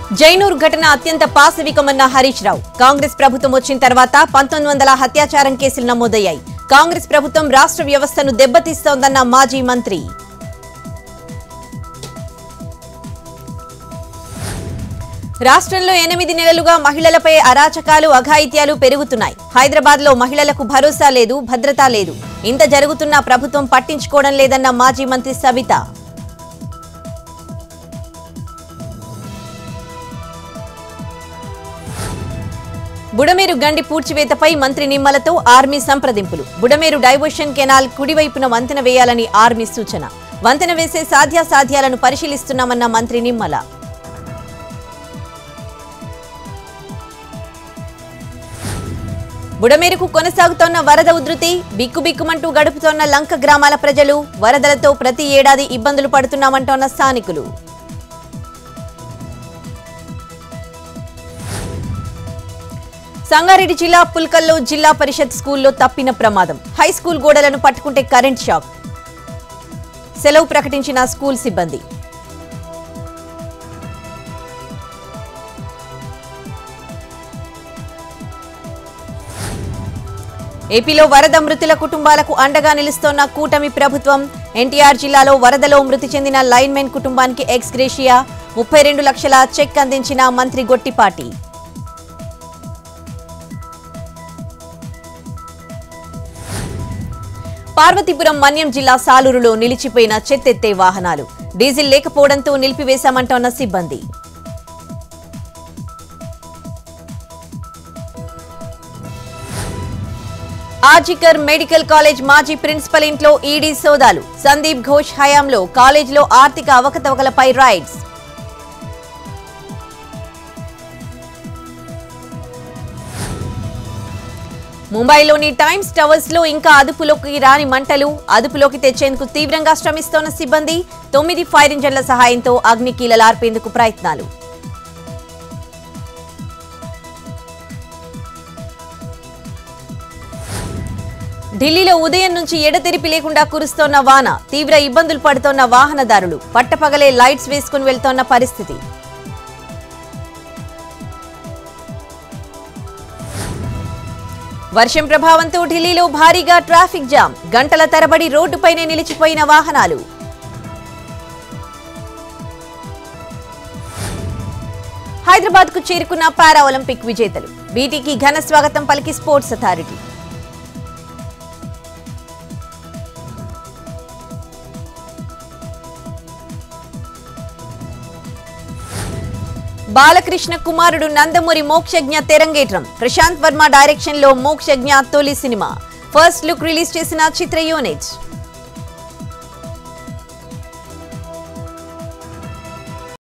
జైనూర్ ఘటన అత్యంత పాశవికమన్న హరీష్ రావు కాంగ్రెస్ ప్రభుత్వం వచ్చిన తర్వాత పంతొమ్మిది వందల హత్యాచారం కేసులు నమోదయ్యాయి కాంగ్రెస్ ప్రభుత్వం రాష్ట్ర వ్యవస్థను దెబ్బతీస్తోందన్న మాజీ మంత్రి రాష్ట్రంలో ఎనిమిది నెలలుగా మహిళలపై అరాచకాలు అఘాయిత్యాలు పెరుగుతున్నాయి హైదరాబాద్ లో మహిళలకు భరోసా లేదు భద్రత లేదు ఇంత జరుగుతున్నా ప్రభుత్వం పట్టించుకోవడం లేదన్న మాజీ మంత్రి సవిత బుడమేరు గండి పూడ్చివేతపై మంత్రి నిమ్మలతో ఆర్మీ సంప్రదింపులు బుడమేరు డైవర్షన్ కెనాల్ కుడివైపున వంతెన వేయాలని ఆర్మీ సూచన వంతెన వేసే సాధ్యాసాధ్యాలను పరిశీలిస్తున్నామన్న మంత్రి నిమ్మల బుడమేరుకు కొనసాగుతోన్న వరద ఉధృతి బిక్కుబిక్కుమంటూ గడుపుతోన్న లంక గ్రామాల ప్రజలు వరదలతో ప్రతి ఏడాది ఇబ్బందులు పడుతున్నామంటోన్న స్థానికులు సంగారెడ్డి జిల్లా పుల్కల్లో జిల్లా పరిషత్ స్కూల్లో తప్పిన ప్రమాదం హై స్కూల్ గోడలను పట్టుకుంటే కరెంట్ షాక్ సెలవు ప్రకటించిన స్కూల్ సిబ్బంది ఏపీలో వరద మృతుల కుటుంబాలకు అండగా నిలుస్తోన్న కూటమి ప్రభుత్వం ఎన్టీఆర్ జిల్లాలో వరదలో మృతి చెందిన లైన్మెన్ కుటుంబానికి ఎక్స్ గ్రేషియా ముప్పై రెండు లక్షల చెక్ అందించిన మంత్రి గొట్టిపాటి పార్వతీపురం మన్యం జిల్లా సాలూరులో నిలిచిపోయిన చెత్తెత్తే వాహనాలు డీజిల్ లేకపోవడంతో నిలిపివేశామంటోన్న సిబ్బంది ఆర్జికర్ మెడికల్ కాలేజ్ మాజీ ప్రిన్సిపల్ ఇంట్లో ఈడీ సోదాలు సందీప్ ఘోష్ హయాంలో కాలేజీలో ఆర్థిక అవకతవకలపై రైడ్స్ ముంబైలోని టైమ్స్ టవర్స్ లో ఇంకా అదుపులోకి రాని మంటలు అదుపులోకి తెచ్చేందుకు తీవ్రంగా శ్రమిస్తోన్న సిబ్బంది తొమ్మిది ఫైర్ ఇంజన్ల సహాయంతో అగ్నికీలలార్పేందుకు ప్రయత్నాలు ఢిల్లీలో ఉదయం నుంచి ఎడతెరిపి లేకుండా కురుస్తోన్న వాన తీవ్ర ఇబ్బందులు పడుతోన్న వాహనదారులు పట్టపగలే లైట్స్ వేసుకుని వెళ్తోన్న పరిస్థితి వర్షం ప్రభావంతో ఢిల్లీలో భారీగా ట్రాఫిక్ జామ్ గంటల తరబడి రోడ్డుపైనే నిలిచిపోయిన వాహనాలు హైదరాబాద్ కు చేరుకున్న పారా ఒలింపిక్ విజేతలు బీటీకి ఘన స్వాగతం పలికి స్పోర్ట్స్ అథారిటీ బాలకృష్ణ కుమారుడు నందమూరి మోక్షజ్ఞ తెరంగేట్రం ప్రశాంత్ వర్మ డైరెక్షన్ లో మోక్షజ్ఞ తొలి సినిమా ఫస్ట్ లుక్ రిలీజ్ చేసిన చిత్ర యూనిట్